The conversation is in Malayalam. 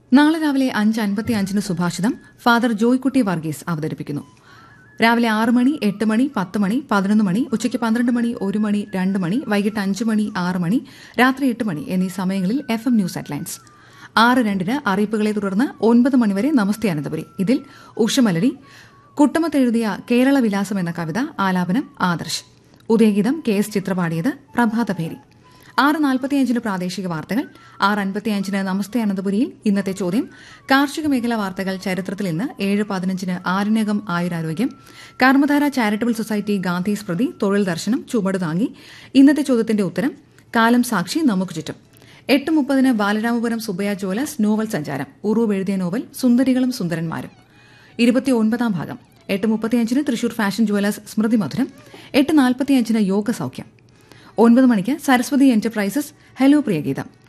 നാളെ രാവിലെ അഞ്ച് അൻപത്തി അഞ്ചിന് സുഭാഷിതം ഫാദർ ജോയ്ക്കുട്ടി വർഗീസ് അവതരിപ്പിക്കുന്നു രാവിലെ ആറ് മണി എട്ട് മണി പത്ത് മണി പതിനൊന്ന് മണി ഉച്ചയ്ക്ക് പന്ത്രണ്ട് മണി ഒരു മണി രണ്ട് മണി വൈകിട്ട് അഞ്ച് മണി ആറ് മണി രാത്രി എട്ട് മണി എന്നീ സമയങ്ങളിൽ എഫ് എം ന്യൂസ് ഹെഡ്ലൈൻസ് ആറ് രണ്ടിന് അറിയിപ്പുകളെ തുടർന്ന് ഒൻപത് മണിവരെ നമസ്തേ അനന്തപുരി ഇതിൽ ഉഷമലരി കുട്ടമത്തെഴുതിയ കേരള വിലാസം എന്ന കവിത ആലാപനം ആദർശ് ഉദയഗീതം കെ എസ് ചിത്ര പാടിയത് പ്രഭാതഭേരി ആറ് നാൽപ്പത്തിയഞ്ചിന് പ്രാദേശിക വാർത്തകൾ ആറ് അൻപത്തിയഞ്ചിന് നമസ്തേ അനന്തപുരിയിൽ ഇന്നത്തെ ചോദ്യം കാർഷിക മേഖല വാർത്തകൾ ചരിത്രത്തിൽ ഇന്ന് ഏഴ് പതിനഞ്ചിന് ആരണ്യകം ആയുരാരോഗ്യം കർമ്മധാര ചാരിറ്റബിൾ സൊസൈറ്റി ഗാന്ധി സ്മൃതി തൊഴിൽ ദർശനം ചുമട് താങ്ങി ഇന്നത്തെ ചോദ്യത്തിന്റെ ഉത്തരം കാലം സാക്ഷി നമുക്ക് ചുറ്റും എട്ട് മുപ്പതിന് ബാലരാമപുരം സുബയ ജോലസ് നോവൽ സഞ്ചാരം ഉറൂവ് എഴുതിയ നോവൽ സുന്ദരികളും സുന്ദരന്മാരും ഇരുപത്തിയൊൻപതാം ഭാഗം എട്ട് മുപ്പത്തിയഞ്ചിന് തൃശൂർ ഫാഷൻ ജുവലേഴ്സ് സ്മൃതി മധുരം എട്ട് നാൽപ്പത്തിയഞ്ചിന് യോഗ സൗഖ്യം ഒൻപത് മണിക്ക് സരസ്വതി എന്റർപ്രൈസസ് ഹലോ പ്രിയഗീതം